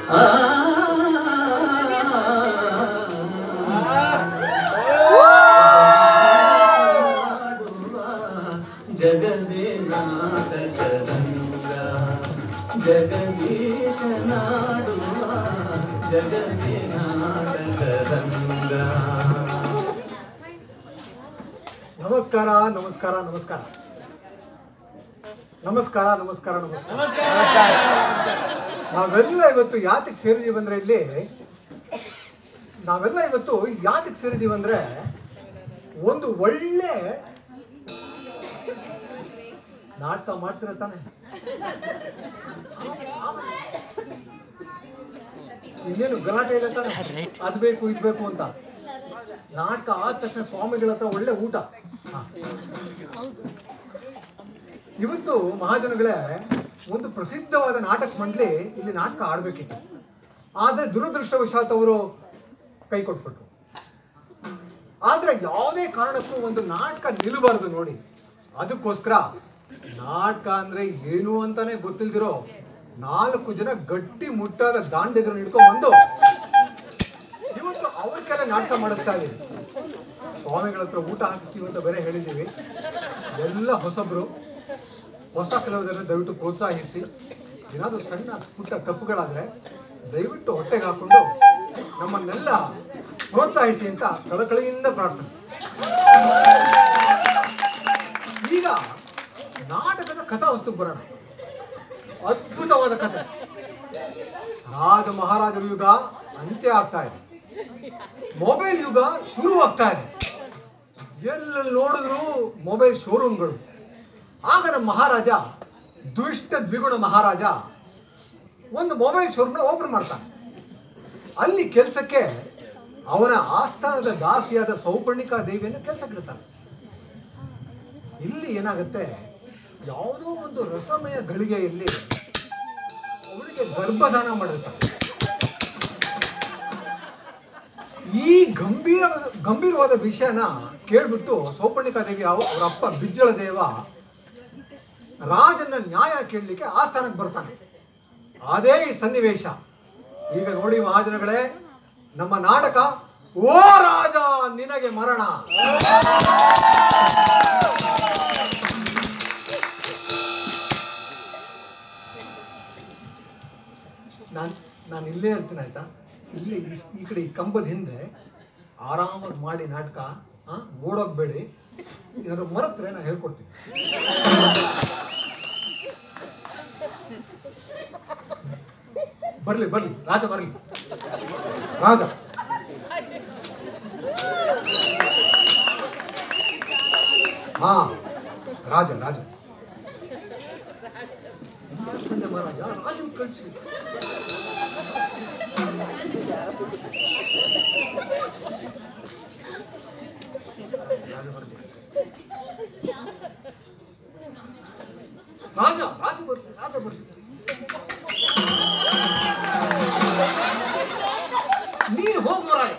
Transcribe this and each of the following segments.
ಜಗದೇ ನಾಟಕರಂಗ ಜಗದೀಶ ನಾಡುವ ಜಗದೇ ನಾಟಕರಂಗ ನಮಸ್ಕಾರ ನಮಸ್ಕಾರ ನಮಸ್ಕಾರ ನಮಸ್ಕಾರ ನಮಸ್ಕಾರ ನಮಸ್ಕಾರ ನಾವೆಲ್ಲ ಇವತ್ತು ಯಾತಕ್ಕೆ ಸೇರಿದೀವಿ ಅಂದ್ರೆ ಇಲ್ಲಿ ನಾವೆಲ್ಲ ಇವತ್ತು ಯಾತಕ್ಕೆ ಸೇರಿದೀವಿ ಅಂದ್ರೆ ಒಂದು ಒಳ್ಳೆ ನಾಟಕ ಮಾಡ್ತೀರ ತಾನೆ ಇನ್ನೇನು ಗಲಾಟೆ ಇಲ್ಲ ತಾನೆ ಅದ್ ಬೇಕು ಇದ್ ಬೇಕು ಅಂತ ನಾಟಕ ಆದ ತಕ್ಷಣ ಸ್ವಾಮಿಗಳ ಹತ್ರ ಒಳ್ಳೆ ಊಟ ಹಾ. ಇವತ್ತು ಮಹಾಜನಗಳೇ ಒಂದು ಪ್ರಸಿದ್ಧವಾದ ನಾಟಕ ಮಂಡಳಿ ಇಲ್ಲಿ ನಾಟಕ ಆಡ್ಬೇಕಿತ್ತು ಆದ್ರೆ ದುರದೃಷ್ಟವಶಾತ್ ಅವರು ಕೈ ಕೊಟ್ಬಿಟ್ರು ಆದ್ರೆ ಯಾವುದೇ ಕಾರಣಕ್ಕೂ ಒಂದು ನಾಟಕ ನಿಲ್ಲಬಾರದು ನೋಡಿ ಅದಕ್ಕೋಸ್ಕರ ನಾಟಕ ಅಂದ್ರೆ ಏನು ಅಂತಾನೆ ಗೊತ್ತಿಲ್ದಿರೋ ನಾಲ್ಕು ಜನ ಗಟ್ಟಿ ಮುಟ್ಟಾದ ದಾಂಡಿಗರನ್ನ ಹಿಡ್ಕೊಂಡ್ ಬಂದು ಇವತ್ತು ಅವ್ರಿಗೆಲ್ಲ ನಾಟಕ ಮಾಡಿಸ್ತಾ ಇದೀವಿ ಸ್ವಾಮಿಗಳ ಹತ್ರ ಊಟ ಹಾಕಿಸ್ತೀವಿ ಅಂತ ಬೇರೆ ಹೇಳಿದ್ದೀವಿ ಎಲ್ಲ ಹೊಸಬ್ರು ಹೊಸ ಕೆಲವರನ್ನ ದಯವಿಟ್ಟು ಪ್ರೋತ್ಸಾಹಿಸಿ ಏನಾದರೂ ಸಣ್ಣ ಪುಟ್ಟ ತಪ್ಪುಗಳಾದ್ರೆ ದಯವಿಟ್ಟು ಹೊಟ್ಟೆಗೆ ಹಾಕೊಂಡು ನಮ್ಮನ್ನೆಲ್ಲ ಪ್ರೋತ್ಸಾಹಿಸಿ ಅಂತ ಕಳಕಳಿಯಿಂದ ಪ್ರಾರ್ಥನೆ ಈಗ ನಾಟಕದ ಕಥಾವಸ್ತುಗೆ ಬರೋಣ ಅದ್ಭುತವಾದ ಕಥೆ ರಾಜ ಮಹಾರಾಜರ ಯುಗ ಅಂತ್ಯ ಆಗ್ತಾ ಇದೆ ಮೊಬೈಲ್ ಯುಗ ಶುರು ಆಗ್ತಾ ಇದೆ ಎಲ್ಲ ನೋಡಿದ್ರು ಮೊಬೈಲ್ ಶೋರೂಮ್ಗಳು ಆಗ ನಮ್ಮ ಮಹಾರಾಜ ದುಷ್ಟ ದ್ವಿಗುಣ ಮಹಾರಾಜ ಒಂದು ಮೊಬೈಲ್ ಶೋರೂಮ್ನ ಓಪನ್ ಮಾಡ್ತಾನೆ ಅಲ್ಲಿ ಕೆಲಸಕ್ಕೆ ಅವನ ಆಸ್ಥಾನದ ದಾಸಿಯಾದ ಸೌಪರ್ಣಿಕಾ ದೇವಿಯನ್ನು ಕೆಲಸಕ್ಕೆ ಇಡ್ತಾನೆ ಇಲ್ಲಿ ಏನಾಗುತ್ತೆ ಯಾವುದೋ ಒಂದು ರಸಮಯ ಗಳಿಗೆಯಲ್ಲಿ ಅವಳಿಗೆ ಗರ್ಭಧಾನ ಮಾಡಿರ್ತಾನೆ ಈ ಗಂಭೀರ ಗಂಭೀರವಾದ ವಿಷಯನ ಕೇಳ್ಬಿಟ್ಟು ಸೌಪರ್ಣಿಕಾ ದೇವಿ ಅವ- ಅವರ ಅಪ್ಪ ಬಿಜ್ಜಳ ದೇವ ರಾಜನ ನ್ಯಾಯ ಕೇಳಲಿಕ್ಕೆ ಆಸ್ಥಾನಕ್ಕೆ ಬರ್ತಾನೆ ಅದೇ ಈ ಸನ್ನಿವೇಶ ಈಗ ನೋಡಿ ಮಹಾಜನಗಳೇ ನಮ್ಮ ನಾಟಕ ಓ ರಾಜ ನಿನಗೆ ಮರಣ ನಾನು ನಾನು ಇಲ್ಲೇ ಇರ್ತೀನಿ ಆಯ್ತಾ ಇಲ್ಲಿ ಈ- ಈ ಕಡೆ ಈ ಕಂಬದ ಹಿಂದೆ ಆರಾಮಾಗಿ ಮಾಡಿ ನಾಟಕ ಆ, ಓಡೋಗ್ಬೇಡಿ ಏನಾದ್ರು ಮರತ್ರೆ ನಾನು ಹೇಳ್ಕೊಡ್ತೀನಿ ಬರ್ಲಿ ಬರ್ಲಿ ರಾಜ ಬರ್ಲಿ ರಾಜ ಹಾ ರಾಜ ರಾಜ ಬಂದೆ ಮಹಾರಾಜ ರಾಜನ್ ಕಳ್ಸಿ ರಾಜ ಬರ್ಲಿ. ರಾಜ ರಾಜ ಬರ್ಲಿ ರಾಜ ಬರ್ಲಿ ನೀನು ಹೋಗು ರಾಜ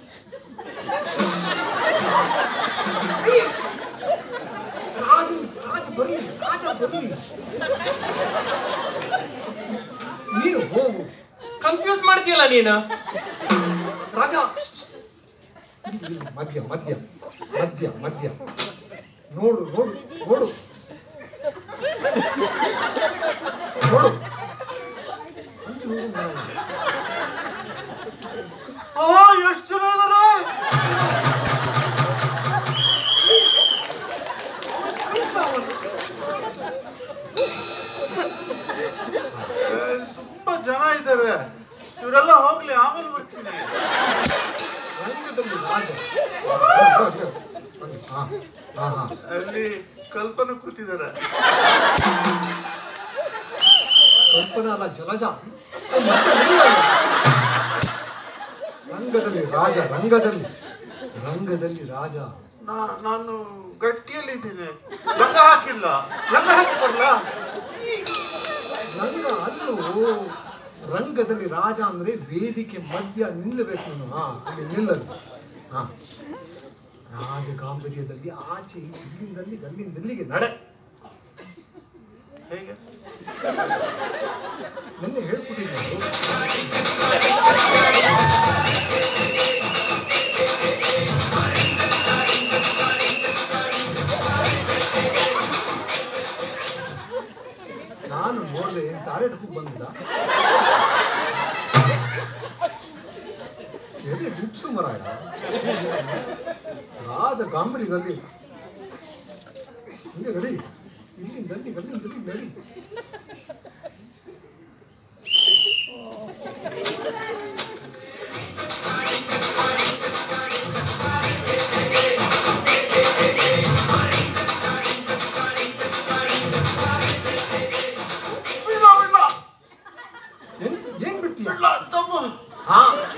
ರಾಜ ರಾಜ ಬರ್ಲಿ ರಾಜ ಬರ್ಲಿ ನೀನು ಹೋಗು ಕನ್ಫ್ಯೂಸ್ ಮಾಡ್ತೀಯಲ್ಲ ನೀನು ರಾಜ ಇಲ್ಲಿ ಮದ್ಯ ಮದ್ಯ ಮದ್ಯ ಮದ್ಯ ನೋಡು ನೋಡು ನೋಡು ನೋಡು ಅಲ್ಲಿ ನೋಡು ಮಹಾರಾಜ. ಓ ಎಷ್ಟು ಜನ ಇದಾರೆ ತುಂಬಾ ಜನ ಇದ್ದಾರೆ ಇವರೆಲ್ಲ ಹೋಗ್ಲಿ ಆಮೇಲೆ ಬರ್ತೀನಿ ರಂಗದಲ್ಲಿ ರಾಜ ಹಾ ಹಾ ಹಾ ಅಲ್ಲಿ ಕಲ್ಪನೆ ಕೂತಿದ್ದಾರೆ ಕಲ್ಪನಾ ಅಲ್ಲ ಜಲಜ ಮತ್ತೆ ನಿಲ್ಲ. ರಂಗದಲ್ಲಿ ರಾಜ ರಂಗದಲ್ಲಿ ರಂಗದಲ್ಲಿ ರಾಜ ನಾ- ನಾನು ಗಟ್ಟಿಯಲ್ಲಿದ್ದೀನಿ ಲಂಗ ಹಾಕಿಲ್ಲ ಲಂಗ ಹಾಕಿ ಬರ್ಲಾ ರಂಗ ಅಲ್ಲೂ ರಂಗದಲ್ಲಿ ರಾಜ ಅಂದ್ರೆ ವೇದಿಕೆ ಮಧ್ಯ ನಿಲ್ಲಬೇಕು ನೀನು ಹಾ ಅಲ್ಲಿ ನಿಲ್ಲದು ಹಾ ರಾಜ ಗಾಂಭೀರ್ಯದಲ್ಲಿ ಆಚೆ ಇಲ್ಲಿಂದಲ್ಲಿ ಅಲ್ಲಿಂದ ಇಲ್ಲಿಗೆ ನಡೆ ಹೇಗೆ ನಿನ್ನೆ ಹೇಳ್ಕೊಟ್ಟಿದ್ದೆ ನಾನು ನೋಡಿದೆ ತಾರೆ ಟುಕ್ ಬಂದಿದ್ದ ಎದೆ ಗುಪ್ಸು ಮರಾಯ ರಾಜ ಗಾಂಭೀರ್ಯದಲ್ಲಿ ಹಿಂಗೆ ನಡಿ ಇಲ್ಲಿಂದ ಅಲ್ಲಿ ಅಲ್ಲಿಂದ ಇಲ್ಲಿ ನಡಿ ಬಿಡ್ಲ ಬಿಡ್ಲ ಏನ್ ಏನ್ ಬಿಡ್ತೀಯ ಬಿಡ್ಲ ತಮ್ಮ ಹಾ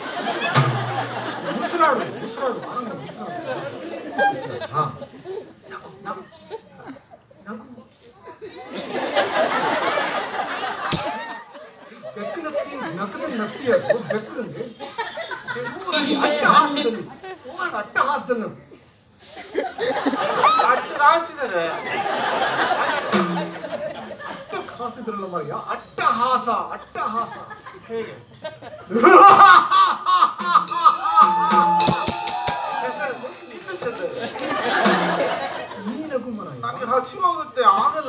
ಉಸಿರಾಡು ಉಸಿರಾಡು ಆನಂದ ಉಸಿರಾಡು ಹಾ ನಗು ನಗು ನಗು ಬೆಕ್ಕಿನತ್ತಿ ನಗದ ನತ್ತಿ ಅದು ಬೆಕ್ಕದಲ್ಲಿ ಅಟ್ಟಹಾಸದಲ್ಲಿ ಓಡಾಡು, ಅಟ್ಟಹಾಸದಲ್ಲಿ ಅಷ್ಟು ಹಾಸಿದ್ದಾರೆ ಅಟ್ಟಹಾಸಿದ್ರಲ್ಲ ಮರಯ್ಯ ಅಟ್ಟಹಾಸ ಅಟ್ಟಹಾಸ ಹೇಗೆ ನಿನ್ನ ಚಂದ್ರ ಈ ನಗು ಮರಯ್ಯ ನನಗೆ ಹಸಿವಾಗುತ್ತೆ ಆಗಲ್ಲ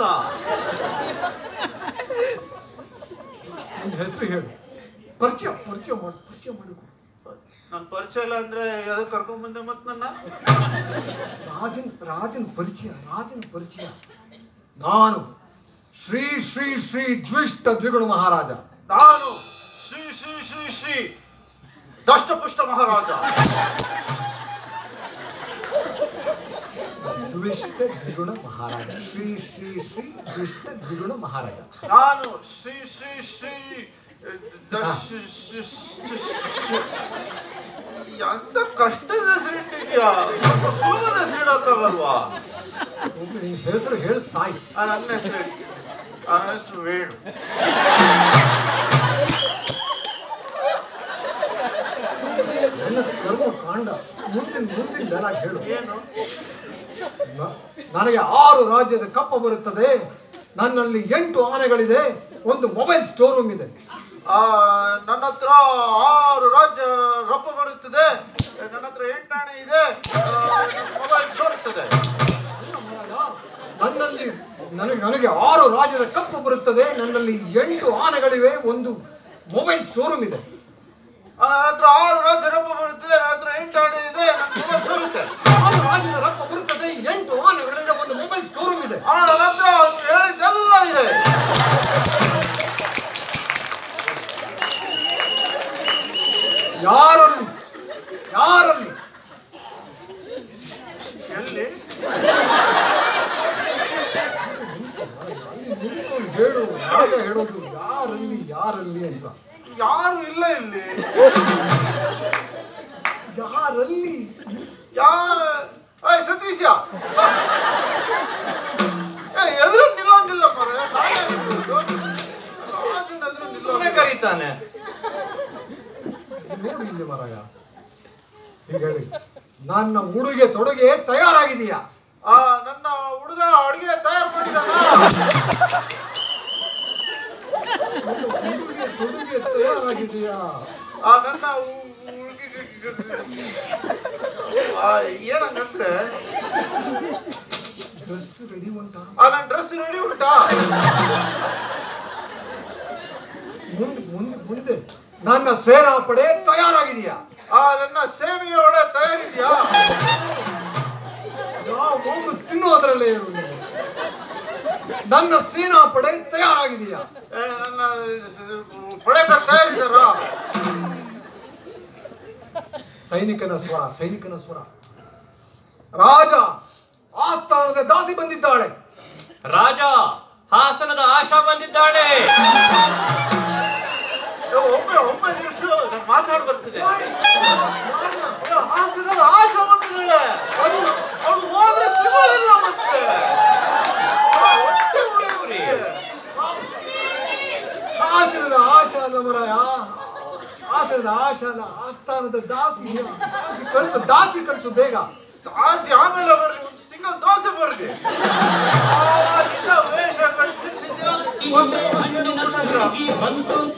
ನಿನ್ನ ಹೆಸರು ಹೇಳು ಪರಿಚಯ ಪರಿಚಯ ಮಾಡಿ ಪರಿಚಯ ಮಾಡಿಕೊ ನನ್ ಪರಿಚಯ ಇಲ್ಲ ಅಂದ್ರೆ ಯಾವ್ದು ಕರ್ಕೊಂಡ್ ಬಂದೆ ಮತ್ ನನ್ನ ರಾಜನ್ ರಾಜನ್ ಪರಿಚಯ ರಾಜನ ಪರಿಚಯ ನಾನು ಶ್ರೀ ಶ್ರೀ ಶ್ರೀ ದ್ವಿಷ್ಟ ದ್ವಿಗುಣ ಮಹಾರಾಜ ನಾನು ಶ್ರೀ ಶ್ರೀ ಶ್ರೀ ಶ್ರೀ ದಷ್ಟಪುಷ್ಟ ಮಹಾರಾಜ ದ್ವಿಷ್ಟ ದ್ವಿಗುಣ ಮಹಾರಾಜ ಶ್ರೀ ಶ್ರೀ ಶ್ರೀ ದ್ವಿಷ್ಟ ದ್ವಿಗುಣ ಮಹಾರಾಜ ನಾನು ಶ್ರೀ ಶ್ರೀ ಶ್ರೀ ದಶ್- ಶ್- ಶ್- ಶ್- ಎಂತ ಕಷ್ಟದ ಹೆಸರಿಟ್ಟಿದ್ಯಾ ಸ್ವಲ್ಪ ಸುಲಭದ ಹೆಸರಿಡಕ್ಕಾಗಲ್ವಾ ಒಬ್ಬ ನಿನ್ ಹೆಸರು ಹೇಳಿ ಸಾಯಿ ಆ, ನನ್ನ ಹೆಸರು ನನ್ನ ಹೆಸರು ವೇಣು ನನ್ನ ಕರ್ಮ ಕಾಂಡ ಮುಂದಿನ ಮುಂದಿನ ಡೈಲಾಗ್ ಹೇಳು ಏನು ನ- ನನಗೆ ಆರು ರಾಜ್ಯದ ಕಪ್ಪ ಬರುತ್ತದೆ ನನ್ನಲ್ಲಿ ಎಂಟು ಆನೆಗಳಿದೆ ಒಂದು ಮೊಬೈಲ್ ಸ್ಟೋರ್ ರೂಮ್ ಇದೆ ಆ, ನನ್ನ ಹತ್ರ ಆರು ರಾಜ್ಯ ರೊಕ್ಕ ಬರುತ್ತದೆ ನನ್ನ ಹತ್ರ ಎಂಟಾಣೆ ಇದೆ ಮೊಬೈಲ್ ಬರುತ್ತದೆ ನನ್ನಲ್ಲಿ ನನಗೆ ನನಗೆ ಆರು ರಾಜ್ಯದ ಕಪ್ಪು ಬರುತ್ತದೆ ನನ್ನಲ್ಲಿ ಎಂಟು ಆನೆಗಳಿವೆ ಒಂದು ಮೊಬೈಲ್ ಸ್ಟೋರ್ ರೂಮ್ ಇದೆ ಆ, ನನ್ನ ಹತ್ರ ಆರು ರಾಜ್ಯ ರೊಕ್ಕ ಬರುತ್ತದೆ ನನ್ನ ಹತ್ರ ಎಂಟಾಣೆ ಇದೆ ನನ್ನ ಮೊಬೈಲ್ ಬರುತ್ತೆ ಆರು ರಾಜ್ಯದ ರೊಕ್ಕ ಬರುತ್ತದೆ ಎಂಟು ಆನೆಗಳಿದೆ ಒಂದು ಮೊಬೈಲ್ ಸ್ಟೋರ್ ರೂಮ್ ಇದೆ ಆ, ನನ್ನ ಹತ್ರ ಅವ್ನು ಹೇಳಿದ್ದೆಲ್ಲ ಇದೆ ಯಾರಲ್ಲಿ ಯಾರಲ್ಲಿ ಎಲ್ಲಿ ಅಲ್ಲಿ ನಿಂತ್ಕೊಂಡು ಹೇಳು ಯಾರ ಹೇಳೋದು ಯಾರಲ್ಲಿ ಯಾರಲ್ಲಿ ಅಂತ ಯಾರು ಇಲ್ಲ ಇಲ್ಲಿ ಯಾರಲ್ಲಿ ಯಾರ ಏಯ್ ಸತೀಶ ಏ ಎದುರು ನಿಲ್ಲಂಗಿಲ್ಲ ಮರ ರಾಜನ ಎದುರು ನಿಲ್ಲೋಂಗಿಲ್ಲ ಕರೀತಾನೆ ನೋಡು ಇಲ್ಲಿ ಮರಾಯ ಈಗ ಹೇಳಿ ನನ್ನ ಉಡುಗೆ ತೊಡುಗೆ ತಯಾರಾಗಿದೆಯಾ ಆ ನನ್ನ ಹುಡುಗ ಅಡಿಗೆ ತಯಾರು ಮಾಡಿದಾನ ಉಡುಗೆ ತೊಡುಗೆ ತಯಾರಾಗಿದೆಯಾ ಆ ನನ್ನ ಹು- ಹುಡುಗಿಗೆ ಆ ಏನಂಗಂದ್ರೆ ಡ್ರೆಸ್ ರೆಡಿ ಉಂಟಾ ಆ ನನ್ನ ಡ್ರೆಸ್ ರೆಡಿ ಉಂಟಾ ಮುಂದೆ ಮುಂದೆ ಮುಂದೆ ನನ್ನ ಸೇನಾ ಪಡೆ ತಯಾರಾಗಿದೆಯಾ ಆ ನನ್ನ ಸೇವೆಯ ಒಡೆ ತಯಾರಿದ್ಯಾ ಯಾವ ಒಬ್ಬರು ತಿನ್ನೋದ್ರಲ್ಲೇ ಇರು ನೀನು. ನನ್ನ ಸೇನಾ ಪಡೆ ತಯಾರಾಗಿದೆಯಾ ಏ, ನನ್ನ ಪಡೆಕರ್ ತಯಾರಿದ್ದಾರ ಸೈನಿಕನ ಸ್ವರ ಸೈನಿಕನ ಸ್ವರ ರಾಜ ಆಸ್ಥಾನದ ದಾಸಿ ಬಂದಿದ್ದಾಳೆ ರಾಜ ಹಾಸನದ ಆಶಾ ಬಂದಿದ್ದಾಳೆ ಒಮ್ಮೆ ಒಮ್ಮೆ ನಿಲ್ಸು ನಾನು ಮಾತಾಡ್ ಬರ್ತಿದೆ ಅಯ್ಯೋ, ಹಾಸನದ ಆಶೆ ಬಂದಿದೆ ಅವಳು ಹೋದ್ರೆ ಸಿಗೋದಿಲ್ಲ ಮತ್ತೆ ಹೊಟ್ಟೆ ಉರಿಯುತ್ತೆ. ಹಾಸನದ ಆಶಾ ಅಲ್ಲ ಮರಾಯ ಹಾಸನದ ಆಶಾ ಅಲ್ಲ ಆಸ್ಥಾನದ ದಾಸಿ ದಾಸಿ ಕಳ್ಸು ದಾಸಿ ಕಳ್ಸು ಬೇಗ ದಾಸಿ ಆಮೇಲೆ ಬರ್ಲಿ ಒಂದು ಸಿಂಗಲ್ ದೋಸೆ ಬರ್ಲಿ ಆವಾಗಿಂದ ವೇಷ ಕಟ್ಟಿಸಿದ್ಯಾ ಒಂದು ಏನು ಕೊಟ್ಟಿಲ್ಲ.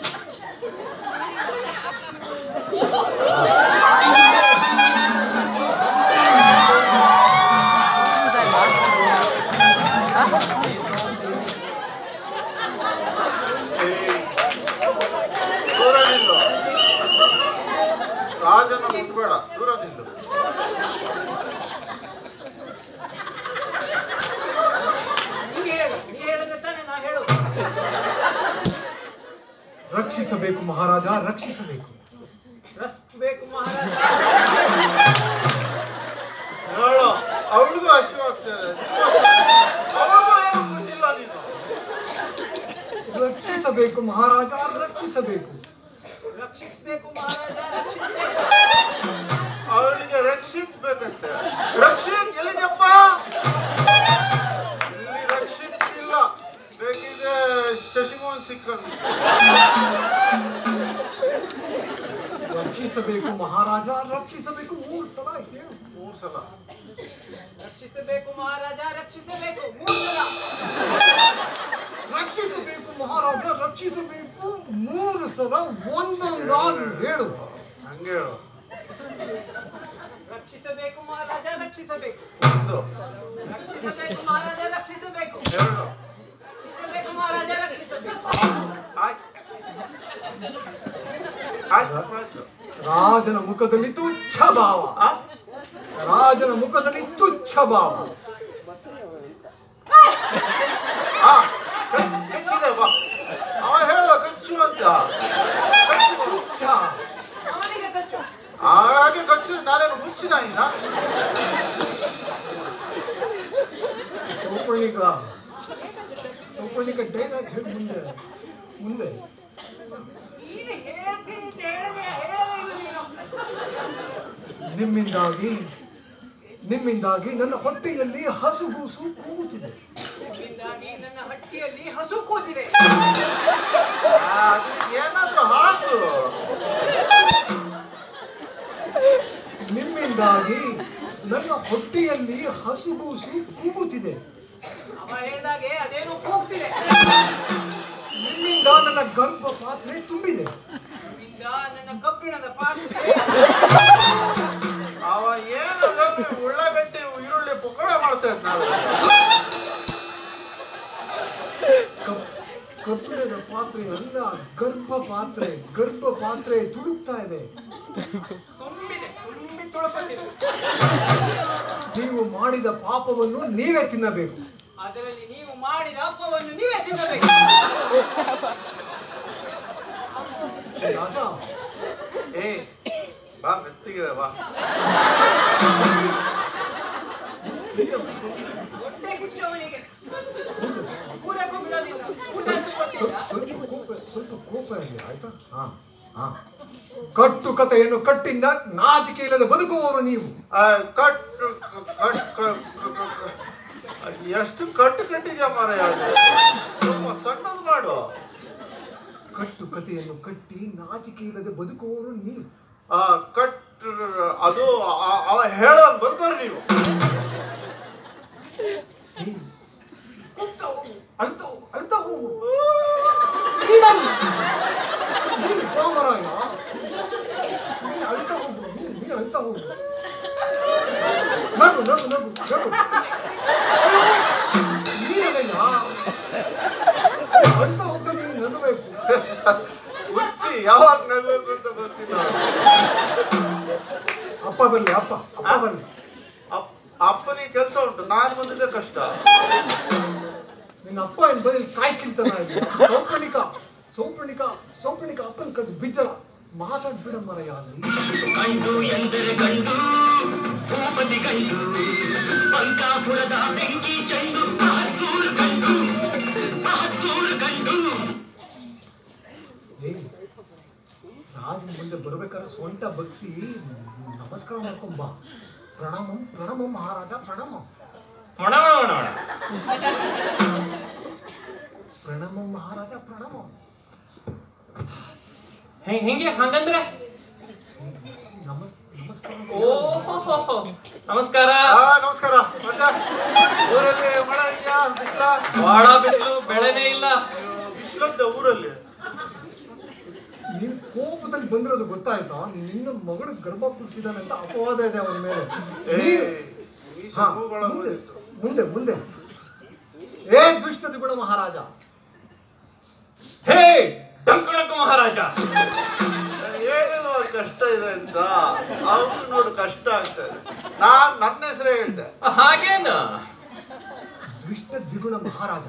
ರಾಜನ ಮುಟ್ಬೇಡ ದೂರ ನಿಲ್ಲು ನೀ ಹೇಳು ನೀ ಹೇಳಿದ್ರೆ ತಾನೇ ನಾ ಹೇಳು ರಕ್ಷಿಸಬೇಕು ಮಹಾರಾಜ ರಕ್ಷಿಸಬೇಕು ರಸ್ಬೇಕು ಮಹಾರಾಜ ಹೇಳು ಅವಳಿಗೂ ಹಸಿವಾಗ್ತದೆ ಅವಳಿಗೂ ಏನು ಗೊತ್ತಿಲ್ಲ ನೀನು ರಕ್ಷಿಸಬೇಕು ಮಹಾರಾಜ ರಕ್ಷಿಸಬೇಕು ರಕ್ಷಿಸ್ಬೇಕು ಮಹಾರಾಜ ರಕ್ಷಿಸ್ಬೇಕು ಅವಳಿಗೆ ರಕ್ಷಿತ್ ಬೇಕಂತೆ ರಕ್ಷಿತ್ ಎಲ್ಲಿದೆಯಪ್ಪ ಇಲ್ಲಿ ರಕ್ಷಿತ್ ಇಲ್ಲ ಬೇಕಿದ್ರೆ ಶಶಿಮೋಹನ್ ಸಿಕ್ಕನ್ ರಕ್ಷಿಸಬೇಕು ಮಹಾರಾಜ ರಕ್ಷಿಸಬೇಕು ಮೂರು ಸಲ ಹೇಳು ಮೂರು ಸಲ ರಕ್ಷಿಸಬೇಕು ಮಹಾರಾಜ ರಕ್ಷಿಸಬೇಕು ಮೂರು ಸಲ ರಕ್ಷಿಸಬೇಕು ಮಹಾರಾಜ ರಕ್ಷಿಸಬೇಕು ಮೂರು ಸಲ ಒಂದೊಂದಾಗಿ ಹೇಳು ಹಂಗೆ ಹೇಳು. ರಕ್ಷಿಸಬೇಕು ಮಹಾರಾಜ ರಕ್ಷಿಸಬೇಕು ಒಂದು ರಕ್ಷಿಸಬೇಕು ಮಹಾರಾಜ ರಕ್ಷಿಸಬೇಕು ಎರಡು ರಕ್ಷಿಸಬೇಕು ಮಹಾರಾಜ ರಕ್ಷಿಸಬೇಕು ಆಯ್ತು ಆಯ್ತು ಆಯ್ತು ರಾಜನ ಮುಖದಲ್ಲಿ ತುಚ್ಛ ಭಾವ ಆ? ರಾಜನ ಮುಖದಲ್ಲಿ ತುಚ್ಛ ಭಾವ ಆ, ಕಚ್- ಕಚ್ಚಿದೆ ಬಾ ಅವ ಹೇಳ್ದ ಕಚ್ಚು ಅಂತ ಕಚ್ಚು. ತುಚ್ಛ ಅವನಿಗೆ ಕಚ್ಚು ಹಾಗೆ ಕಚ್ಚು ನಾನೇನು ಮುಚ್ಚಿನ ಇನ್ನ ಸೌಪರ್ಣಿಕ ಸೌಪರ್ಣಿಕ ಡೈಲಾಗ್ ಹೇಳಿ ಮುಂದೆ ಮುಂದೆ ನೀನು ಹೇಳ್ತೀನಿ ಅಂತ ಹೇಳಿದೆ ಹೇಳಲೇ ಇಲ್ಲ ನೀನು ನಿಮ್ಮಿಂದಾಗಿ ನಿಮ್ಮಿಂದಾಗಿ ನನ್ನ ಹೊಟ್ಟೆಯಲ್ಲಿ ಹಸುಗೂಸು ಕೂಗುತ್ತಿದೆ ಇದರಿಂದಾಗಿ ನನ್ನ ಹಟ್ಟಿಯಲ್ಲಿ ಹಸು ಕೂತಿದೆ ಏನಾದ್ರೂ ಹಾಕು ನಿಮ್ಮಿಂದಾಗಿ ನನ್ನ ಹೊಟ್ಟೆಯಲ್ಲಿ ಹಸುಗೂಸು ಕೂಗುತ್ತಿದೆ ಅವ ಹೇಳ್ದಾಗೆ ಅದೇನೋ ಕೂಗ್ತಿದೆ ನಿಮ್ಮಿಂದ ನನ್ನ ಗರ್ಭ ಪಾತ್ರೆ ತುಂಬಿದೆ ನಿಮ್ಮಿಂದ ನನ್ನ ಕಬ್ಬಿಣದ ಪಾತ್ರೆ ಅವ ಏನಾದ್ರೂ ಉಳ್ಳಾಗಡ್ಡಿ ಈರುಳ್ಳಿ ಪಕೋಡ ಮಾಡ್ತಾ ಇದ್ದ ನಾವು ಕಬ್- ಕಬ್ಬಿಣದ ಪಾತ್ರೆ ಅಲ್ಲ ಗರ್ಭ ಪಾತ್ರೆ ಗರ್ಭ ಪಾತ್ರೆ ತುಡುಕ್ತಾ ಇದೆ ತುಂಬಿದೆ ತುಂಬಿ ತುಳುಕುತ್ತಿದೆ ನೀವು ಮಾಡಿದ ಪಾಪವನ್ನು ನೀವೇ ತಿನ್ನಬೇಕು ಅದರಲ್ಲಿ ನೀವು ಮಾಡಿದ ಅಪ್ಪವನ್ನು ನೀವೇ ತಿನ್ನಬೇಕು ರಾಜ ಏ ಬಾ ಮೆತ್ತಿಗಿದೆ ಬಾ ಹೊಟ್ಟೆ ಕಿಚ್ಚವನಿಗೆ ಊರಕ್ಕೂ ಬಿಡೋದಿಲ್ಲ ಊಟ ಅಂತೂ ಕೊಟ್ಟಿಲ್ಲ ಸ್ವಲ್ಪ ಕೋಪ ಸ್ವಲ್ಪ ಕೋಪ ಇರಲಿ ಆಯ್ತಾ ಹಾ ಹಾ ಕಟ್ಟು ಕಥೆಯನ್ನು ಕಟ್ಟಿ ನ- ನಾಚಿಕೆ ಇಲ್ಲದೆ ಬದುಕುವವರು ನೀವು ಆ, ಕಟ್ ಕಟ್ ಕ- ಕ- ಕ- ಎಷ್ಟು ಕಟ್ಟು ಕಟ್ಟಿದ್ಯಾ ಮಾರ ಸ್ವಲ್ಪ ಸಣ್ಣದು ಮಾಡು ಕಟ್ಟು ಕಥೆಯನ್ನು ಕಟ್ಟಿ ನಾಚಿಕೆ ಇಲ್ಲದೆ ಬದುಕುವವರು ನೀವು ಆ, ಕಟ್ ಅದು ಆ- ಅವ ಹೇಳೋದ್ ಬದುಕೋರಿ ನೀವು ನೀನು ಕೂಗ್ತಾ ಹೋಗು, ಅಳ್ತಾ ಹೋಗು, ಅಳ್ತಾ ಹೋಗು. ನೀನಲ್ಲ. ನೀನು ಸೋಮರಾಯ. ನೀನು ಅಳ್ತಾ ಹೋಗು, ನೀನು- ನೀನು ಅಳ್ತಾ ಹೋಗು. ನಗು ನಗು ನಗು ನಗು ನೀನಲ್ಲಯ್ಯ. ಅಳ್ತಾ ಹೋಗ್ತಾ ನೀನು ನಗಬೇಕು ಹುಚ್ಚಿ ಯಾವಾಗ ನಗಬೇಕು ಅಂತ ಗೊತ್ತಿಲ್ಲ ಅಪ್ಪ ಬರ್ಲಿ ಅಪ್ಪ ಅಪ್ಪ ಬರ್ಲಿ ಅಪ್- ಅಪ್ಪನಿಗೆ ಕೆಲಸ ಉಂಟು ನಾನು ಬಂದಿದ್ದೆ ಕಷ್ಟ ನಿನ್ನ ಅಪ್ಪ ಏನ್ ಬದಲಿ ಕಾಯಿ ಕಿಲ್ತಾನ ಇಲ್ಲಿ. ಸೌಪರ್ಣಿಕ ಸೌಪರ್ಣಿಕ ಸೌಪರ್ಣಿಕ ಅಪ್ಪನ ಕದ್ದು ಬಿದ್ದಳ ಮಾತಾಡ್ಬಿಡ ಮರಯ್ಯ ಅಲ್ಲಿ ಗಂಡು ಎಂದರೆ ಗಂಡು ಭೂಪತಿ ಗಂಡು ಪಂಕಾಪುರದ ಬೆಂಕಿ ಚೆಂಡು ಮಹತ್ತೂರು ಗಂಡು ಮಹತ್ತೂರು ಗಂಡು ಏಯ್ ರಾಜನ ಮುಂದೆ ಬರ್ಬೇಕಾದ್ರೆ ಸೊಂಟ ಬಗ್ಸಿ ನಮಸ್ಕಾರ ಮಾಡ್ಕೊಂಡ್ ಬಾ ಪ್ರಣಾಮ ಪ್ರಣಾಮ ಮಹಾರಾಜ ಪ್ರಣಾಮ ಒಣ ಒಣ ಒಣ ಪ್ರಣಾಮ ಮಹಾರಾಜ ಪ್ರಣಾಮ ಹೆ- ಹೆಂಗೆ ಹಂಗಂದ್ರೆ ನಮಸ್ ನಮಸ್ಕಾರ ಓ ನಮಸ್ಕಾರ ಆ, ನಮಸ್ಕಾರ ಮತ್ತೆ ಊರಲ್ಲಿ ಮಳೆ ಇದೆಯಾ ಬಿಸಿಲ ಬಹಳ ಬಿಸಿಲು ಬೆಳೆನೇ ಇಲ್ಲ ಬಿಸಿಲಂತೆ ಊರಲ್ಲಿ ನೀವು ಕೋಪದಲ್ಲಿ ಬಂದಿರೋದು ಗೊತ್ತಾಯ್ತಾ ನಿನ್ನ ಮಗಳು ಗರ್ಭ ಕುಡಿಸಿದಾನೆ ಅಂತ ಅಪವಾದ ಇದೆ ಅವನ ಮೇಲೆ ಏ ನೀನು- ಈ ಹಾ, ಶಂಭುಗಳ ಮುಂದೆ ಊರಿತ್ತು. ಮುಂದೆ ಮುಂದೆ ಏ ದುಷ್ಟ ದ್ವಿಗುಣ ಮಹಾರಾಜ ಹೇ ಡಂಕಣಕ ಮಹಾರಾಜ ಏನಿಲ್ಲ ಅಂತ ಕಷ್ಟ ಇದೆ ಅಂತ ಅವ್ರು ನೋಡು ಕಷ್ಟ ಆಗ್ತಾ ಇದೆ ನಾನ್ ನನ್ನ ಹೆಸರೇ ಹೇಳ್ದೆ ಹಾಗೇನ ದ್ವಿಷ್ಟ ದ್ವಿಗುಣ ಮಹಾರಾಜ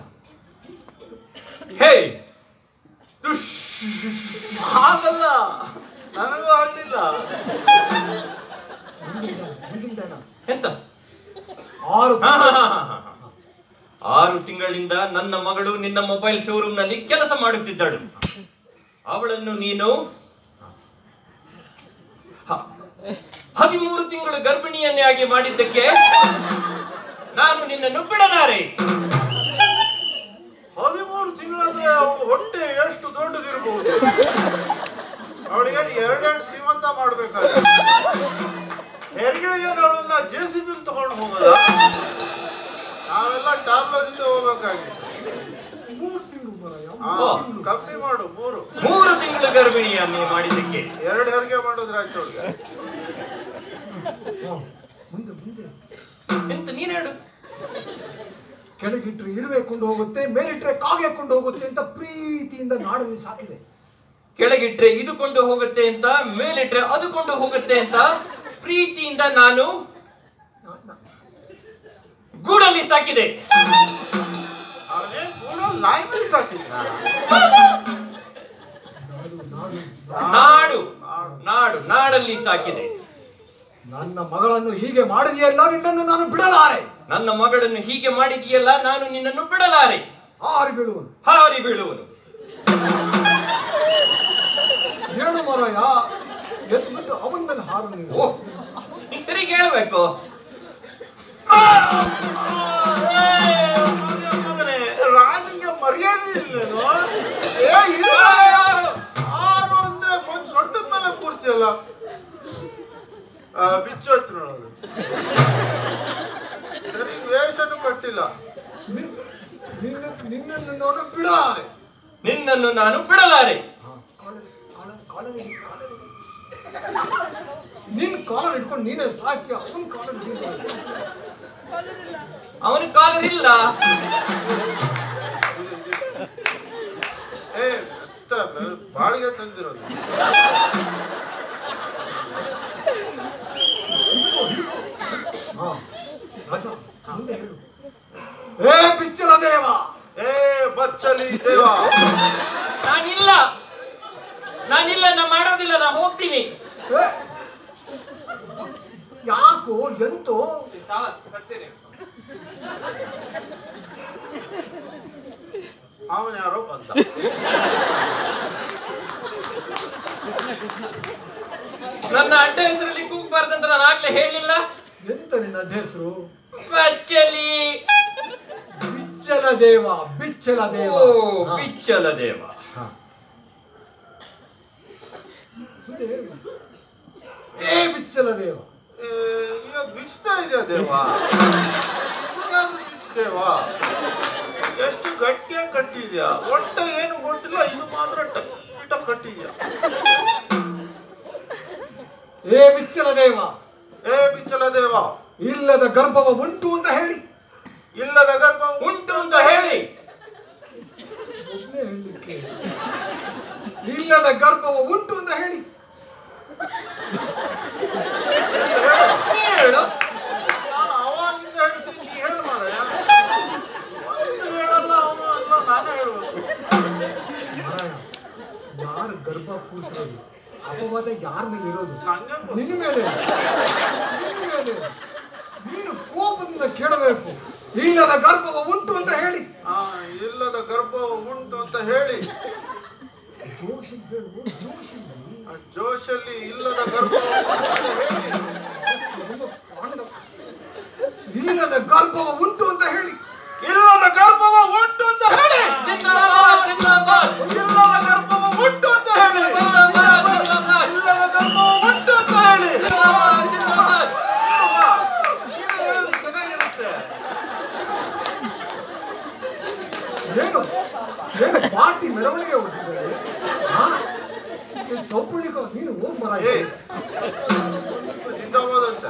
ಹೇ ದುಷ್ ಹಾಗಲ್ಲ ನನಗೂ ಆಗ್ಲಿಲ್ಲ ಮುಂದಿನ ದಿನ ಎಂತ ಆರು ಹಾ, ಹಾ, ಹಾ, ಹಾ, ಹಾ. ಆರು ತಿಂಗಳಿಂದ ನನ್ನ ಮಗಳು ನಿನ್ನ ಮೊಬೈಲ್ ಶೋರೂಮ್ ನಲ್ಲಿ ಕೆಲಸ ಮಾಡುತ್ತಿದ್ದಳು ಅವಳನ್ನು ನೀನು ಹ- ಹದಿಮೂರು ತಿಂಗಳು ಗರ್ಭಿಣಿಯನ್ನಾಗಿ ಮಾಡಿದ್ದಕ್ಕೆ ನಾನು ನಿನ್ನನ್ನು ಬಿಡಲಾರೆ ಹದಿಮೂರು ತಿಂಗಳಂದ್ರೆ ಅವ್ಳ ಹೊಟ್ಟೆ ಎಷ್ಟು ದೊಡ್ಡದಿರಬಹುದು ಅವಳಿಗೆ ಎರಡೆರಡು ಸೀಮಂತ ಮಾಡ್ಬೇಕಾದ್ರೆ ಹೆರಿಗೆ ಅವಳನ್ನ ಜೆ ಸಿ ಬಿಲ್ ತಗೊಂಡು ಹೋಗೋದ ನಾವೆಲ್ಲ ಟ್ಯಾಬ್ಲೆಟ್ ಹೋಗ್ಬೇಕಾಗಿತ್ತು ಮೂರು ತಿಂಗಳು ಮಹಾರಾಜ ಹಾ, ಓ. ಕಮ್ಮಿ ಮಾಡು ಮೂರು ಮೂರು ತಿಂಗಳು ಗರ್ಭಿಣಿಯನ್ನು ಮಾಡಿದ್ದಕ್ಕೆ ಎರಡು ಹೆರಿಗೆ ಮಾಡಿದ್ರೆ ಆಯ್ತು ಅವಳಿಗೆ ಹಾ, ಮುಂದೆ ಮುಂದೆ ಎಂತ ನೀನ್ ಹೇಳು ಕೆಳಗಿಟ್ರೆ ಇರುವೆ ಕೊಂಡು ಹೋಗುತ್ತೆ ಮೇಲಿಟ್ರೆ ಕಾಗೆ ಕೊಂಡು ಹೋಗುತ್ತೆ ಅಂತ ಪ್ರೀತಿಯಿಂದ ನಾಡಲ್ಲಿ ಸಾಕಿದೆ ಕೆಳಗಿಟ್ರೆ ಇದು ಕೊಂಡು ಹೋಗುತ್ತೆ ಅಂತ ಮೇಲಿಟ್ರೆ ಅದು ಕೊಂಡು ಹೋಗುತ್ತೆ ಅಂತ ಪ್ರೀತಿಯಿಂದ ನಾನು ನಾ- ನಾ- ಗೂಡಲ್ಲಿ ಸಾಕಿದೆ ಅವನೇ ಕೂಡ ನಾಯಿ ಮೇಲೆ ಸಾಕಿದ್ನ ನಾಡು ನಾಡು ನಾಡು ನಾಡು ನಾಡಲ್ಲಿ ಸಾಕಿದೆ ನನ್ನ ಮಗಳನ್ನು ಹೀಗೆ ಮಾಡಿದೆಯಲ್ಲ ನಿನ್ನನ್ನು ನಾನು ಬಿಡಲಾರೆ ನನ್ನ ಮಗಳನ್ನು ಹೀಗೆ ಮಾಡಿದೆಯಲ್ಲ ನಾನು ನಿನ್ನನ್ನು ಬಿಡಲಾರೆ ಆರು ಬೀಳುವನು ಹಾರಿ ಬೀಳುವನು ಹೇಳು ಮರಯ ಎದ್ಬಿಟ್ಟು ಅವನ ಮೇಲೆ ಹಾರು ನೀವು ಓ ನೀ ಸರಿ ಹೇಳ್ಬೇಕು ಮಗನೇ, ರಾಜನಿಗೆ ಮರ್ಯಾದೆ ಇಲ್ಲೇನೋ ಏ ಇಲ್ಲ ಆರು ಅಂದ್ರೆ ಒಂದ್ ಸೊಟ್ಟದ ಮೇಲೆ ಕೂರ್ತಿಯಲ್ಲ ಆ, ಬಿಚ್ಚೋಯ್ತು ನೋಡೋದು ಸರಿ ವೇಷನೂ ಕಟ್ಟಿಲ್ಲ ನಿನ್- ನಿನ್ನ ನಿನ್ನನ್ನು ನಾನು ಬಿಡಲಾರೆ ನಿನ್ನನ್ನು ನಾನು ಬಿಡಲಾರೆ ಹಾ, ಕಾಲರ್- ಕಾಲರ್- ಕಾಲರ್ ಹಿಡಿ, ಕಾಲರ್ ಹಿಡಿ. ನಿನ್ ಕಾಲರ್ ಹಿಡ್ಕೊಂಡು ನೀನೇ ಸಾಕ್ಯ ಅವನ್ ಕಾಲರ್ ಹಿಡಿಬಾರ್ದು. ಅವನು ಕಾಲರಿಲ್ಲ ಏ ಎಂತ ಬೆ- ಬಾಳಿಗೆ ತಂದಿರೋದು ಹಾ ರಾಜ ಮುಂದೆ ಹೇಳು ಏ ಬಿಚ್ಚಲ ದೇವ ಏ ಬಚ್ಚಲಿ ದೇವ ನಾನಿಲ್ಲ ನಾನಿಲ್ಲ ನಾ ಮಾಡೋದಿಲ್ಲ ನಾ ಹೋಗ್ತೀನಿ ಏ, ಯಾಕೋ ಎಂತೋ ಅವನ್ ಯಾರೋ ಬಂದ ನನ್ನ ಅಡ್ಡ ಹೆಸರಲ್ಲಿ ಕೂಗ್ಬಾರ್ದಂತ ನಾನು ಆಗ್ಲೇ ಹೇಳಿಲ್ಲ ಎಂತ ನಿನ್ನ ಹೆಸರು ಬಚ್ಚಲಿ ಬಿಚ್ಚಲ ದೇವ ಬಿಚ್ಚಲ ಓ ದೇವ ಹಾ, ಬಿಚ್ಚಲ ದೇವ ಹಾ. ಮುಂದೆ ಹೇಳು. ಏ ಬಿಚ್ಚಲ ದೇವ ಏ, ಈಗ ಬಿಚ್ತಾ ಇದೆಯಾ ದೇವ ಏನಾದ್ರೂ ಬಿಚ್ಚು ದೇವ ಎಷ್ಟು ಗಟ್ಟಿಯಾಗಿ ಕಟ್ಟಿದ್ಯಾ ಹೊಟ್ಟೆ ಏನು ಗೊತ್ತಿಲ್ಲ ಇದು ಮಾತ್ರ ಪಿಟ ಕಟ್ಟಿದ್ಯಾ ಏ ಬಿಚ್ಚಲ ದೇವ ಏ ಬಿಚ್ಚಲ ದೇವ ಇಲ್ಲದ ಗರ್ಭವ ಉಂಟು ಅಂತ ಹೇಳಿ ಇಲ್ಲದ ಗರ್ಭ ಉಂಟು ಅಂತ ಹೇಳಿ ಒಬ್ನೇ ಹೇಳಲಿಕ್ಕೆ ಇಲ್ಲದ ಗರ್ಭವ ಉಂಟು ಅಂತ ಹೇಳಿ ನೀ ಹೇಳು ನಾನು ಅವಾಗಿಂದ ಹೇಳ್ತೀನಿ ನೀ ಹೇಳು ಮಾರಾಯ ಒಂದು ಹೇಳಲ್ಲ ಅವನು ಅಲ್ಲ ನಾನೇ ಹೇಳ್ಬೇಕು ಮಾರಾಯ ಯಾರು ಗರ್ಭ ಕೂಸಿರೋದು ಅಪವಾದ ಯಾರ ಮೇಲೆ ಇರೋದು ನಂಗೆ ಗೊತ್ತು. ನಿನ್ನ ಮೇಲೆ ನಿನ್ನ ಮೇಲೆ ನೀನು ಕೋಪದಿಂದ ಕೇಳಬೇಕು ಇಲ್ಲದ ಗರ್ಭವ ಉಂಟು ಅಂತ ಹೇಳಿ ಆ, ಇಲ್ಲದ ಗರ್ಭ ಉಂಟು ಅಂತ ಹೇಳಿ ಜೋಶಿ ಹೇಳು ಜೋಶಿ ಆ ಜೋಶಲ್ಲಿ ಇಲ್ಲದ ಗರ್ಭ ಉಂಟು ಅಂತ ಹೇಳಿ ಒಂದು ಕಾಂಡ. ಇಲ್ಲದ ಗರ್ಭವ ಉಂಟು ಅಂತ ಹೇಳಿ ಇಲ್ಲದ ಗರ್ಭವ ಉಂಟು ಅಂತ ಹೇಳಿ ಜಿಂದಾಬಾದ್ ಜಿಂದಾಬಾದ್ ಇಲ್ಲದ ಗರ್ಭವ ಉಂಟು ಅಂತ ಹೇಳಿ ಜಿಂದಾಬಾದ್ ಜಿಂದಾಬಾದ್ ಇಲ್ಲದ ಗರ್ಭವ ಉಂಟು ಅಂತ ಹೇಳಿ ಜಿಂದಾಬಾದ್ ಜಿಂದಾಬಾದ್ ನೀನು ಹೇಳಿದ್ರೆ ಚೆನ್ನಾಗಿರುತ್ತೆ ಏನು ಏನು ಪಾರ್ಟಿ ಮೆರವಣಿಗೆ ಹೋಗ್ತಿದ್ದಾರೆ ಹಾ ಸೌಪರ್ಣಿಕ ನೀನು ಹೋಗ್ ಮರ ಏ ಜಿಂದಾಬಾದ್ ಅಂತ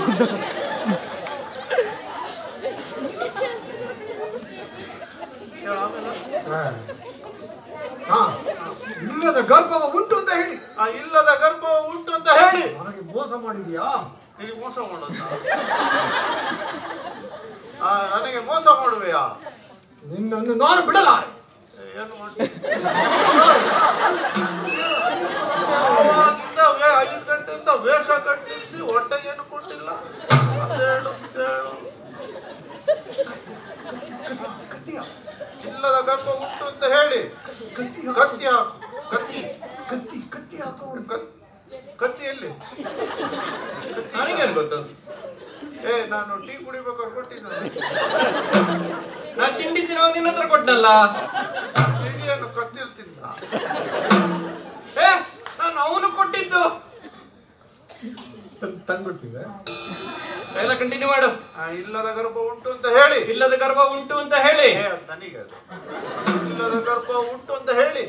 ಆಮೇಲೆ ಹಾ ಇಲ್ಲದ ಗರ್ಭವ ಉಂಟು ಅಂತ ಹೇಳಿ ಆ ಇಲ್ಲದ ಗರ್ಭ ಉಂಟು ಮಾಡಿದ್ಯಾ ನಿನಗೆ ಮೋಸ ಮಾಡೋದ ನನಗೆ ಮೋಸ ಮಾಡುವೆಯಾ ನಿನ್ನನ್ನು ನಾನು ಬಿಡಲ್ಲ ಏನು ಮಾಡ್ತೀನಿ ಅವಾಗಿಂದ ವೇ- ಐದು ಗಂಟೆಯಿಂದ ವೇಷ ಕಟ್ಟಿಸಿ ಹೊಟ್ಟೆ ಏನು ಕೊಟ್ಟಿಲ್ಲ ಅದೇಳು ಇದೇಳು ಕತ್ತಿಯ ಇಲ್ಲದ ಗರ್ಭ ಉಂಟು ಅಂತ ಹೇಳಿ ಕತ್ತಿ ಕತ್ತಿ ಹಾಕು ಕತ್ತಿ ಕತ್ತಿ ಕತ್ತಿ ಹಾಕೋರು ಕತ್- ಕತ್ತಿ ಎಲ್ಲಿ ನನಗೇನು ಗೊತ್ತು ಏ ನಾನು ಟೀ ಕುಡಿಬೇಕಾದ್ರೆ ಕೊಟ್ಟಿದ್ದೀನಿ ನಾ ತಿಂಡಿ ತಿನ್ನುವ ನಿನ್ನ ಹತ್ರ ಕೊಟ್ಟನಲ್ಲ ತಿಂಡಿಯನ್ನು ಕತ್ತಿಲ್ ತಿಂದ ಏ ನಾನು ಅವನು ಕೊಟ್ಟಿದ್ದು ತಂದ್ಬಿಡ್ತೀವಿ ಎಲ್ಲ ಕಂಟಿನ್ಯೂ ಮಾಡು ಆ, ಇಲ್ಲದ ಗರ್ಭ ಉಂಟು ಅಂತ ಹೇಳಿ ಇಲ್ಲದ ಗರ್ಭ ಉಂಟು ಅಂತ ಹೇಳಿ ಏ, ಅದ್ ನನಗೆ ಅದು. ಇಲ್ಲದ ಗರ್ಭ ಉಂಟು ಅಂತ ಹೇಳಿ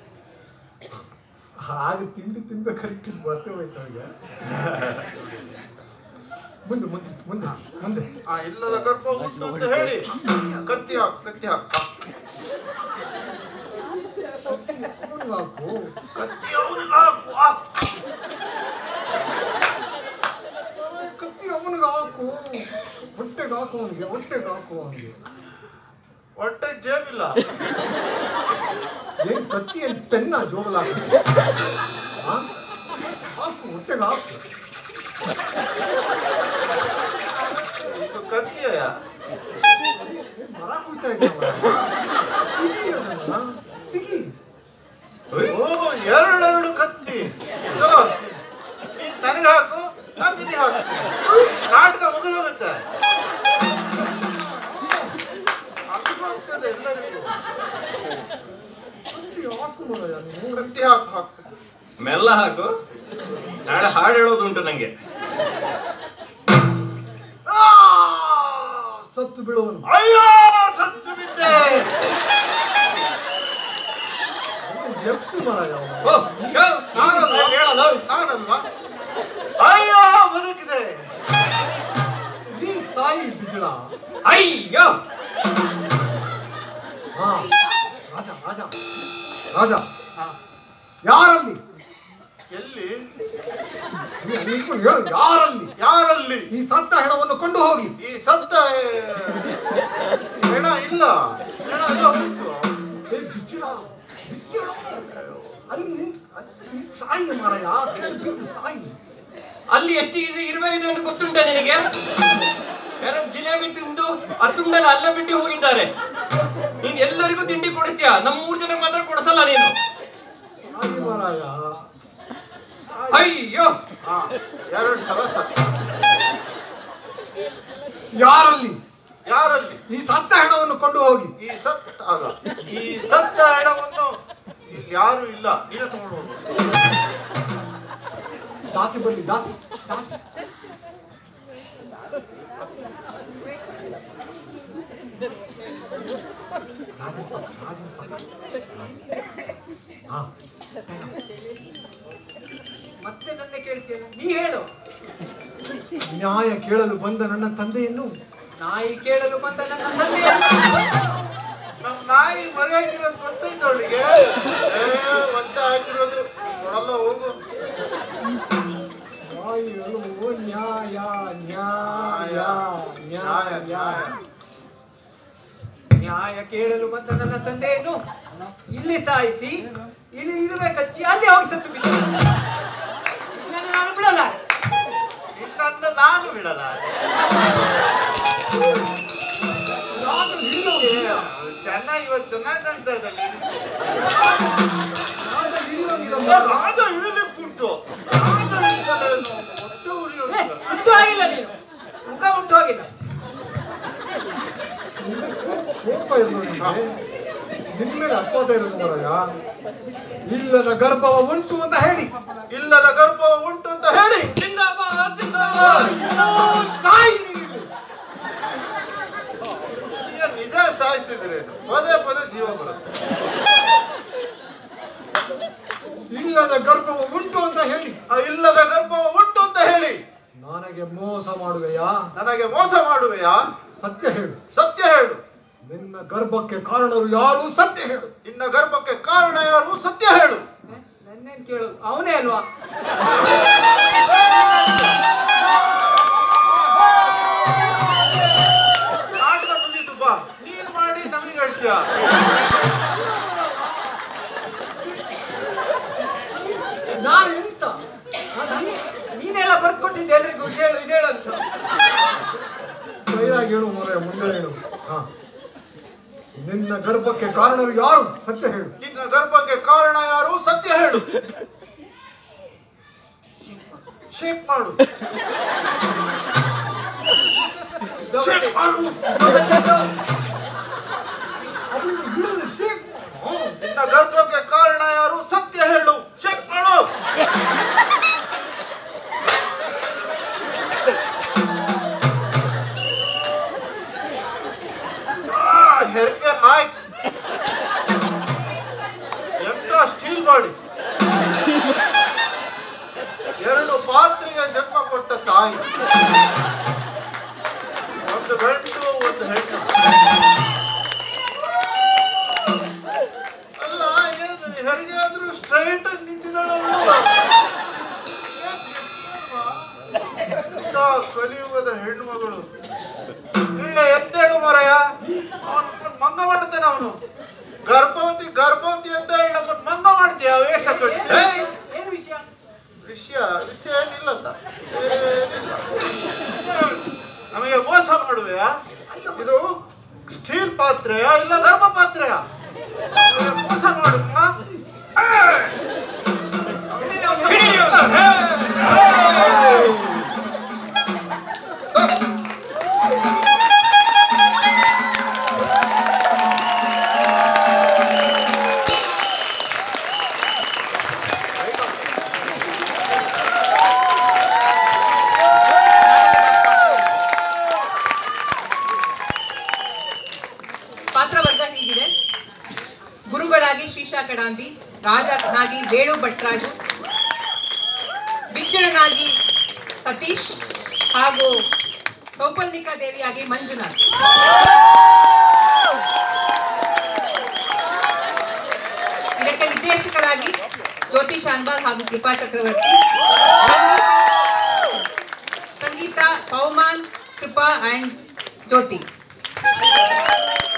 ಆಗ ತಿಂಡಿ ತಿನ್ಬೇಕಾದ್ರೆ ಬರ್ತೇ ಹೋಯ್ತು ಅವ್ರಿಗೆ ಮುಂದೆ ಮುಂದೆ ಮುಂದೆ ಮುಂದೆ ಆ ಇಲ್ಲದ ಗರ್ಭ ಉಂಟು ಅಂತ ಹೇಳಿ ಕತ್ತಿ ಹಾಕು ಕತ್ತಿ ಹಾಕು ಅವ್ನಿಗೆ ಹಾಕು ಕತ್ತಿ ಅವನಿಗೆ ಹಾಕು ಹಾಕು. ಕತ್ತಿ ಅವನಿಗೆ ಹಾಕು ಹೊಟ್ಟೆಗೆ ಹಾಕು ಅವನಿಗೆ ಹೊಟ್ಟೆಗೆ ಹಾಕು ಅವನಿಗೆ ಹೊಟ್ಟೆ ಜೇಬಿಲ್ಲ ಏನ್ ಕತ್ತಿ ಏನ್ ಪೆನ್ನ ಜೋಬಲ ಹಾಕು ಹೊಟ್ಟೆಗೆ ಹಾಕು ಇದು ಕತ್ತಿಯ ಏನ್ ಮರ ಕುಯ್ತಾ ಇದ್ದಾವ ತಿಗಿ ಅದನ್ನ, ತಿಗಿ ಓ ಎರಡೆರಡು ಕತ್ತಿ ಇದು, ನೀನ್ ನನಗೆ ಹಾಕು ನಾನು ನಿನಗೆ ಹಾಕ್ತೀನಿ ನಾಟಕ ಮುಗಿದೋಗುತ್ತೆ ಅರ್ಥವಾಗ್ತದೆ ಎಲ್ಲರಿಗೂ ಕತ್ತಿ ಹಾಕು ಮರಯ್ಯ ನೀನು ಕತ್ತಿ ಹಾಕು ಹಾಕು ಮೆಲ್ಲ ಹಾಕು ನಾಳೆ ಹಾಡು ಹೇಳೋದುಂಟು ನಂಗೆ ಆ! ಸತ್ತು ಬೀಳುವನು ಅಯ್ಯೋ ಸತ್ತು ಬಿದ್ದೆ ಎಪ್ಸು ಮರಯ್ಯ ಅವನು ಓ, ಯೋ, ನಾನಲ್ಲ, ಹೇಳಲ್ಲ. ನಾನಲ್ವಾ ಅಯ್ಯೋ ಬದುಕಿದೆ ನೀ ಸಾಯಿ ಬಿಜಳ ಅಯ್ಯೋ ಹಾ ರಾಜ ರಾಜ ರಾಜ ಯಾರಲ್ಲಿ ಎಲ್ಲಿ ನೀ ನಿಂತ್ಕೊಂಡು ಹೇಳು ಯಾರಲ್ಲಿ ಯಾರಲ್ಲಿ ಈ ಸತ್ತ ಹೆಣವನ್ನು ಕೊಂಡು ಹೋಗಿ ಈ ಸತ್ತ ಹೆಣ ಇಲ್ಲ ಹೆಣ ಎಲ್ಲ ಉಂಟು ಏ ಬಿಚ್ಚಿಡ ಬಿಚ್ಚಿಡ ಅಲ್ಲಿ ನಿಂತ್- ಅಲ್ಲಿ ನಿಂತ್ ಸಾಯಿ ಮಾರಾಯ ಬಿದ್ದು ಬಿದ್ದು ಸಾಯಿ ಅಲ್ಲಿ ಎಷ್ಟಿದೆ ಇರಬೇಕು ಅಂತ ಗೊತ್ತುಂಟ ನಿನಗೆ ಯಾರೋ ಜಿಲೇಬಿ ತಿಂದು ಆ ತುಂಡಲ್ಲಿ ಅಲ್ಲೇ ಬಿಟ್ಟು ಹೋಗಿದ್ದಾರೆ ನೀನ್ ಎಲ್ಲರಿಗೂ ತಿಂಡಿ ಕೊಡಿಸ್ತೀಯ ನಮ್ಮ ಮೂರ್ ಜನ ಮಾತ್ರ ಕೊಡಿಸಲ್ಲ ನೀನು ಸಾಯಿ ಮಾರಾಯ ಅಯ್ಯೋ ಹಾ ಎರಡು ಸಲ ಸತ್ತ ಯಾರಲ್ಲಿ ಯಾರಲ್ಲಿ ಈ ಸತ್ತ ಹೆಣವನ್ನು ಕೊಂಡು ಹೋಗಿ ಈ ಸತ್ತ ಅಲ್ಲ ಈ ಸತ್ತ ಹೆಣವನ್ನು ಇಲ್ಲಿ ಯಾರು ಇಲ್ಲ ನೀನು ತಗೊಂಡು ಹೋಗು ದಾಸಿ ಬರಲಿ ದಾಸಿ ದಾಸಿ ರಾಜನ್ ಪಕ್ಕ, ರಾಜನ್ ಪಕ್ಕ. ಹಾ ಮತ್ತೆ ನನ್ನ ಕೇಳ್ತೀಯ ನೀ ಹೇಳು ನ್ಯಾಯ ಕೇಳಲು ಬಂದ ನನ್ನ ತಂದೆಯನ್ನು ನಾಯಿ ಕೇಳಲು ಬಂದ ನನ್ನ ತಂದೆಯನ್ನು ನಮ್ ನಾಯಿ ಮರಿ ಹಾಕಿರೋದು ಗೊತ್ತೈತೆ ಅವಳಿಗೆ ಏ ಒದ್ದೆ ಹಾಕಿರೋದು ನೋಡಲ್ಲ ಹೋಗು ನ್ಯಾಯ ಹೇಳುವು ನ್ಯಾಯ ನ್ಯಾಯ ನ್ಯಾಯ ನ್ಯಾಯ ನ್ಯಾಯ ನ್ಯಾಯ ಕೇಳಲು ಬಂದ ನನ್ನ ತಂದೆಯನ್ನು ಇಲ್ಲಿ ಸಾಯಿಸಿ ಇಲ್ಲಿ ಇರುವೆ ಕಚ್ಚಿ ಅಲ್ಲಿ ಹೋಗಿ ಸತ್ತು ಬಿಟ್ಟ ನನ್ನ ನಾನು ಬಿಡಲ್ಲ ನಿನ್ನನ್ನು ನಾನು ಬಿಡಲ್ಲ ರಾಜ ಹಿಡಿದವನು. ಚೆನ್ನಾಗಿ ಇವತ್ತು ಚೆನ್ನಾಗಿ ಕಾಣ್ತಾ ಇದ್ದಾಳೆ ರಾಜ ಹಿಡಿದವನಿಗೆ ಏ, ರಾಜ ಇಳಿಲಿಕ್ಕೆ ಉಂಟು ರಾಜ ಇಳಿತಾನೆ ಏನು? ಹೊಟ್ಟೆ ಉರಿಯೋದಿಲ್ಲ. ಮುಟ್ಟು ಆಗಿಲ್ಲ ನೀನು ಮುಖ ಮುಟ್ಟು ಹೋಗಿಲ್ಲ ಕೋಪ ಇರೋದು ನಿನಗೆ. ನಿನ್ ಮೇಲೆ ಅಪವಾದ ಇರೋದು ಮರಯ್ಯ ಇಲ್ಲದ ಗರ್ಭವ ಉಂಟು ಅಂತ ಹೇಳಿ ಇಲ್ಲದ ಗರ್ಭ ಉಂಟು ಅಂತ ಹೇಳಿ ಜಿಂದಾಬಾದ್ ಜಿಂದಾಬಾದ್ ಓ, ಸಾಯಿ ನೀನು. ಈಗ ನಿಜ ಸಾಯಿಸಿದ್ರೇನು ಪದೇ ಪದೇ ಜೀವ ಬರುತ್ತೆ ಇಲ್ಲದ ಗರ್ಭವ ಉಂಟು ಅಂತ ಹೇಳಿ ಆ ಇಲ್ಲದ ಗರ್ಭ ಉಂಟು ಅಂತ ಹೇಳಿ ನನಗೆ ಮೋಸ ಮಾಡುವೆಯಾ ನನಗೆ ಮೋಸ ಮಾಡುವೆಯಾ ಸತ್ಯ ಹೇಳು ಸತ್ಯ ಹೇಳು ನಿನ್ನ ಗರ್ಭಕ್ಕೆ ಕಾರಣರು ಯಾರು ಸತ್ಯ ಹೇಳು ನಿನ್ನ ಗರ್ಭಕ್ಕೆ ಕಾರಣ ಯಾರು ಸತ್ಯ ಹೇಳು ನನ್ನೇನ್ ಕೇಳೋದು ಅವನೇ ಅಲ್ವಾ ಏ, ನಾನು ಎಂತ ನೀ- ನೀನೆಲ್ಲ ಬರ್ಕೊಟ್ಟಿದ್ದೆ ಎಲ್ರಿಗೂ ಇದೇಳು ಇದೇಳು ಅಂತ ಕೈಯಾಗಿ ಹೇಳು ಮರೆ ಮುಂದೆ ಹೇಳು ಹಾ ನಿನ್ನ ಗರ್ಭಕ್ಕೆ ಕಾರಣರು ಯಾರು ಸತ್ಯ ಹೇಳು ನಿನ್ನ ಗರ್ಭಕ್ಕೆ ಕಾರಣ ಯಾರು ಸತ್ಯ ಹೇಳು ಶೇಕ್ ಮಾಡು ಶೇಕ್ ಮಾಡು ಅದನ್ನು ಬಿಡಲು ಶೇಕ್ ನಿನ್ನ ಗರ್ಭಕ್ಕೆ ಕಾರಣ ಯಾರು ಸತ್ಯ ಹೇಳು ಶೇಕ್ ಮಾಡು ಆ, ಹೆರಿಗೆ ಆಯ್ತು ಎಂತ ಸ್ಟೀಲ್ ಬಾಡಿ ಎರಡು ಪಾತ್ರೆಗೆ ಜನ್ಮ ಕೊಟ್ಟ ತಾಯಿ ಒಂದು ಗಂಡು ಒಂದು ಹೆಣ್ಣು ಅಲ್ಲ ಏನು ಹೆರಿಗೆ ಆದ್ರೂ ಸ್ಟ್ರೈಟ್ ಆಗಿ ನಿಂತಿದ್ದಾಳೆ ಅವಳು ಎಂತ ಕಲಿಯುಗದ ಹೆಣ್ಣು ಮಗಳು ಇಲ್ಲ ಎದ್ದೇಳು ಮರಯ ಅವನು ಮಂಗ ಮಾಡ್ತಾನೆ ಅವನು ಗರ್ಭವತಿ ಗರ್ಭವತಿ ಅಂತ ಹೇಳಿ ನಮ್ಮನ್ನು ಮಂಗ ಮಾಡ್ತೀಯ ವೇಷ ಕಟ್ಟಿ ಏಯ್, ಏನ್ ವಿಷಯ ವಿಷಯ ವಿಷಯ ಏನಿಲ್ಲಲ್ಲ ಏನಿಲ್ಲ ನಮಗೆ ಮೋಸ ಮಾಡುವೆಯಾ ಇದು ಸ್ಟೀಲ್ ಪಾತ್ರೆಯಾ ಇಲ್ಲ ಗರ್ಭ ಪಾತ್ರೆಯಾ ನಮಗೆ ಮೋಸ ಮಾಡುವ ಪಾತ್ರವರ್ಗ ಹೀಗಿದೆ ಗುರುಗಳಾಗಿ ಶ್ರೀಶಾ ಕಡಾಂಬಿ ರಾಜನಾಗಿ ವೇಣು ಭಟ್ರಾಜು ಬಿಚ್ಚಳನಾಗಿ ಸತೀಶ್ ಹಾಗೂ ಸೌಪರ್ಣಿಕಾ ದೇವಿಯಾಗಿ ಮಂಜುನಾಥ್ ಇದಕ್ಕೆ ನಿರ್ದೇಶಕರಾಗಿ ಜ್ಯೋತಿ ಶಾನ್ಬಾಗ್ ಹಾಗೂ ಕೃಪಾ ಚಕ್ರವರ್ತಿ ಸಂಗೀತ ಪೌಮಾನ್ ಕೃಪಾ ಅಂಡ್ ಜ್ಯೋತಿ